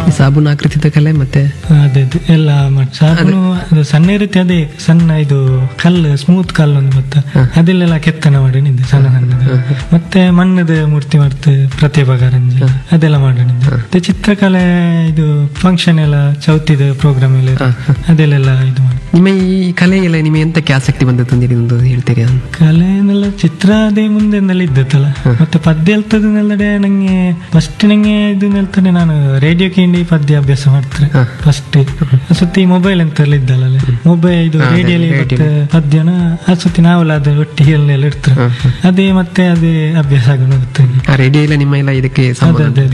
ಈ ಸಾಬೂನು ಆಕೃತಿದ ಕಲೆ ಮತ್ತೆ ಅದೇ ಅದೇ ಎಲ್ಲ ಮಾಡಿ ಸಾಬೂನು ಅದು ಸಣ್ಣ ರೀತಿ ಅದೇ ಸಣ್ಣ ಇದು ಕಲ್ಲು ಸ್ಮೂತ್ ಕಲ್ಲು ಒಂದು ಗೊತ್ತಾ ಅದೆಲ್ಲೆಲ್ಲ ಕೆತ್ತನೆ ಮಾಡಿನಿದ್ದೆ ಸಣ್ಣ ಸಣ್ಣದು ಮತ್ತೆ ಮಣ್ಣದ ಮೂರ್ತಿ ಮಾಡ್ತೆ ಪ್ರತಿಭಾ ಕಾರಂಜಿ ಅದೆಲ್ಲ ಮಾಡಿನಿದ್ದೆ ಮತ್ತೆ ಚಿತ್ರಕಲೆ ಇದು ಫಂಕ್ಷನ್ ಎಲ್ಲ ಚೌತಿದ ಪ್ರೋಗ್ರಾಮ್ ಎಲ್ಲ ಇರುತ್ತೆ. ಅದೆಲ್ಲೆಲ್ಲ ಇದು ಮಾಡಿ ನಿಮ್ಮ ಈ ಕಲೆಗೆಲ್ಲ ನಿಮಗೆ ಎಂತಕ್ಕೆ ಆಸಕ್ತಿ ಬಂದದ್ದು ಅಂತ ಒಂದು ಹೇಳ್ತೀರಿ ಕಲೆನೆಲ್ಲ ಚಿತ್ರ ಅದೇ ಮುಂದೆನೆಲ್ಲ ಇದ್ದತ್ತಲ್ಲ ಮತ್ತೆ ಪದ್ಯ ಹೇಳ್ತದನ್ನೆಲ್ಲಡೆ ನಂಗೆ ಫಸ್ಟ್ ನಂಗೆ ಇದು ಹೇಳ್ತಾನೆ ನಾನು ರೇಡಿಯೋ ಕೇಂಡಿ ಪದ್ಯ ಅಭ್ಯಾಸ ಮಾಡ್ತಾರೆ ಫಸ್ಟ್ ಸುತ್ತಿ ಮೊಬೈಲ್ ಅಂತೆಲ್ಲ ಇದ್ದಲ್ಲ ಮೊಬೈಲ್ ಇದು ರೇಡಿಯೋಲಿ ಮತ್ತೆ ಪದ್ಯನ ಆ ಸುತ್ತಿ ನಾವೆಲ್ಲ ಅದು ಒಟ್ಟಿಗೆ ಎಲ್ಲ ಇರ್ತಾರೆ ಅದೇ ಮತ್ತೆ ಅದೇ ಅಭ್ಯಾಸ ಆಗೋಣ ಆ ರೇಡಿಯೋ ಎಲ್ಲ ನಿಮ್ಮ ಎಲ್ಲ ಇದಕ್ಕೆ ಸಂಬಂಧ ಅದೇ ಅದೇ